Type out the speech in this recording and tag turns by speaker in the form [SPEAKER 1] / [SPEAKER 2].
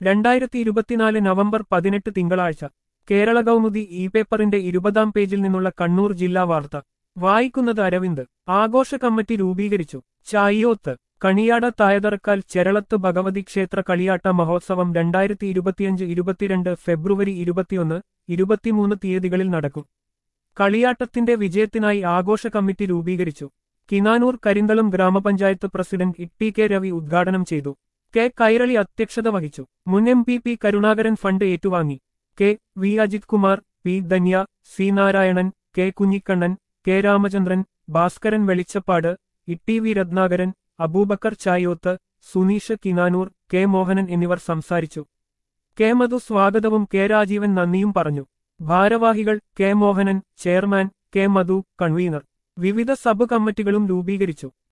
[SPEAKER 1] രണ്ടായിരത്തി ഇരുപത്തിനാല് നവംബർ പതിനെട്ട് തിങ്കളാഴ്ച കേരള കൗമുദി ഇ പേപ്പറിന്റെ ഇരുപതാം പേജിൽ നിന്നുള്ള കണ്ണൂർ ജില്ലാ വാർത്ത വായിക്കുന്നത് അരവിന്ദ് ആഘോഷ കമ്മിറ്റി രൂപീകരിച്ചു ചായിയോത്ത് കണിയാട തായതറക്കാൽ ചെരളത്ത് ഭഗവതി ക്ഷേത്ര കളിയാട്ട മഹോത്സവം രണ്ടായിരത്തി ഇരുപത്തിയഞ്ച് ഇരുപത്തിരണ്ട് ഫെബ്രുവരി ഇരുപത്തിയൊന്ന് ഇരുപത്തിമൂന്ന് തീയതികളിൽ നടക്കും കളിയാട്ടത്തിന്റെ വിജയത്തിനായി ആഘോഷ കമ്മിറ്റി രൂപീകരിച്ചു കിനാനൂർ കരിന്തളം ഗ്രാമപഞ്ചായത്ത് പ്രസിഡന്റ് ഇട്ടി കെ രവി ഉദ്ഘാടനം ചെയ്തു കെ കൈരളി അധ്യക്ഷത വഹിച്ചു മുൻ M P P Karunakaran fund ഏറ്റുവാങ്ങി K V Ajith Kumar P Dhanya C Narayanan K Kunhikannan K Ramachandran Bhaskaran Velichappad Itty V Ratnakaran Aboobacker Chayoth Suneesh Kinanoor K Mohanan എന്നിവർ സംസാരിച്ചു കെ മധു സ്വാഗതവും കെ രാജീവൻ നന്ദിയും പറഞ്ഞു ഭാരവാഹികൾ K Mohanan chairman K Madhu convener വിവിധ സബ് കമ്മിറ്റികളും രൂപീകരിച്ചു